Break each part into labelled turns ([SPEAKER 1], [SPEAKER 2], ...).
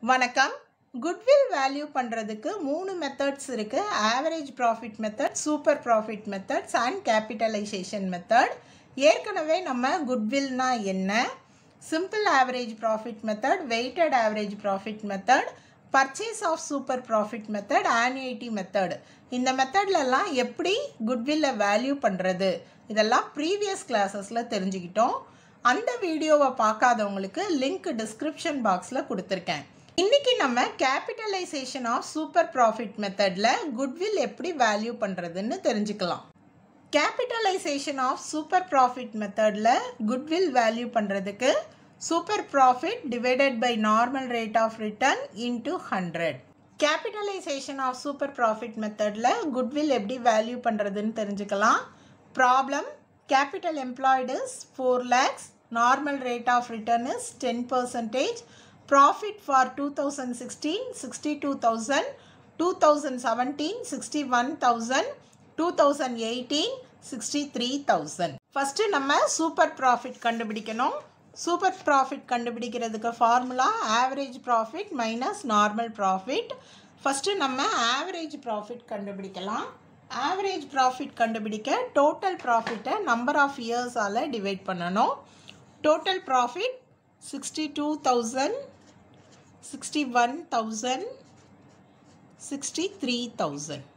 [SPEAKER 1] வணக்கம் goodwill value பண்ணுறதுக்கு மூணு மெத்தட்ஸ் இருக்குது average profit method super profit methods and capitalisation method ஏற்கனவே நம்ம குட்வில்னா என்ன simple average profit method weighted average profit method purchase of super profit method annuity method இந்த மெத்தட்லலாம் எப்படி குட்வில்லை வேல்யூ பண்ணுறது இதெல்லாம் ப்ரீவியஸ் கிளாஸஸில் தெரிஞ்சுக்கிட்டோம் அந்த வீடியோவை பார்க்காதவங்களுக்கு லிங்க் டிஸ்கிரிப்ஷன் பாக்ஸில் கொடுத்துருக்கேன் இன்னைக்கு நம்ம கேபிட்டலைசேஷன் ஆஃப் சூப்பர் ப்ராஃபிட் மெத்தடில் குட்வில் எப்படி வேல்யூ பண்ணுறதுன்னு தெரிஞ்சுக்கலாம் கேபிட்டலைசேஷன் ஆஃப் சூப்பர் ப்ராஃபிட் மெத்தடில் குட்வில் வேல்யூ பண்ணுறதுக்கு super profit divided by normal rate of return into hundred capitalisation of super profit மெத்தடில் குட்வில் எப்படி வேல்யூ பண்ணுறதுன்னு தெரிஞ்சுக்கலாம் problem capital employed is 4 lakhs normal rate of return is 10 percentage profit for 2016 62000 2017 61000 2018 63000 first நம்ம super profit கண்டுபிடிக்கணும் super profit கண்டுபிடிக்கிறதுக்கு formula average profit minus normal profit first நம்ம average profit கண்டுபிடிக்கலாம் average profit கண்டுபிடிக்க total ப்ராஃபிட்டை number of இயர்ஸால் divide பண்ணணும் total profit sixty two thousand sixty one thousand sixty three thousand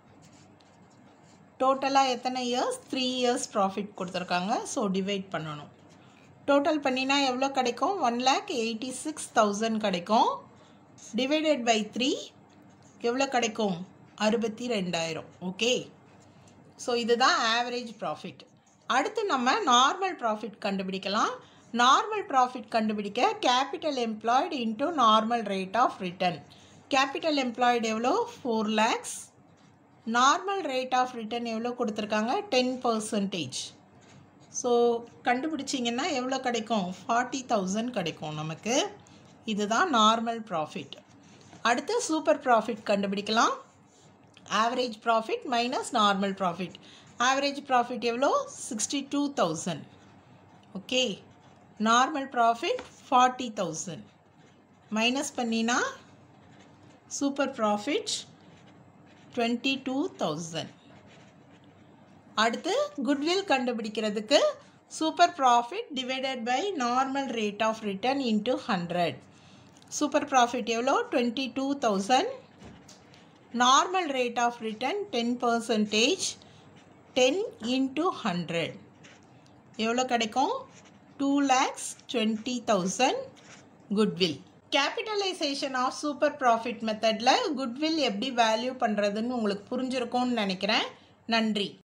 [SPEAKER 1] டோட்டலாக எத்தனை இயர்ஸ் த்ரீ இயர்ஸ் ப்ராஃபிட் கொடுத்துருக்காங்க ஸோ டிவைட் பண்ணணும் டோட்டல் பண்ணினா எவ்வளோ கிடைக்கும் one lakh eighty six thousand கிடைக்கும் டிவைடட் பை த்ரீ எவ்வளோ கிடைக்கும் அறுபத்தி ரெண்டாயிரம் ஓகே ஸோ இதுதான் ஆவரேஜ் ப்ராஃபிட் அடுத்து நம்ம நார்மல் ப்ராஃபிட் கண்டுபிடிக்கலாம் நார்மல் ப்ராஃபிட் கண்டுபிடிக்க capital employed into normal rate of return capital employed எவ்வளோ four lakhs normal rate of return எவ்வளோ கொடுத்துருக்காங்க டென் பர்சன்டேஜ் ஸோ கண்டுபிடிச்சிங்கன்னா எவ்வளோ கிடைக்கும் ஃபார்ட்டி தௌசண்ட் கிடைக்கும் நமக்கு இதுதான் நார்மல் ப்ராஃபிட் அடுத்து சூப்பர் ப்ராஃபிட் கண்டுபிடிக்கலாம் average profit minus normal profit average profit எவ்வளோ sixty two thousand okay normal profit forty thousand minus பண்ணினா super profit twenty two thousand அடுத்து குட்வில் கண்டுபிடிக்கிறதுக்கு super profit divided by normal rate of return into hundred super profit எவ்வளோ twenty two thousand normal rate of return ten percentage ten into hundred எவ்வளோ கிடைக்கும் two lakhs twenty thousand goodwill capitalisation of super profit மெத்தடில் goodwill எப்படி value பண்ணுறதுன்னு உங்களுக்கு புரிஞ்சிருக்கும்னு நினைக்கிறேன் நன்றி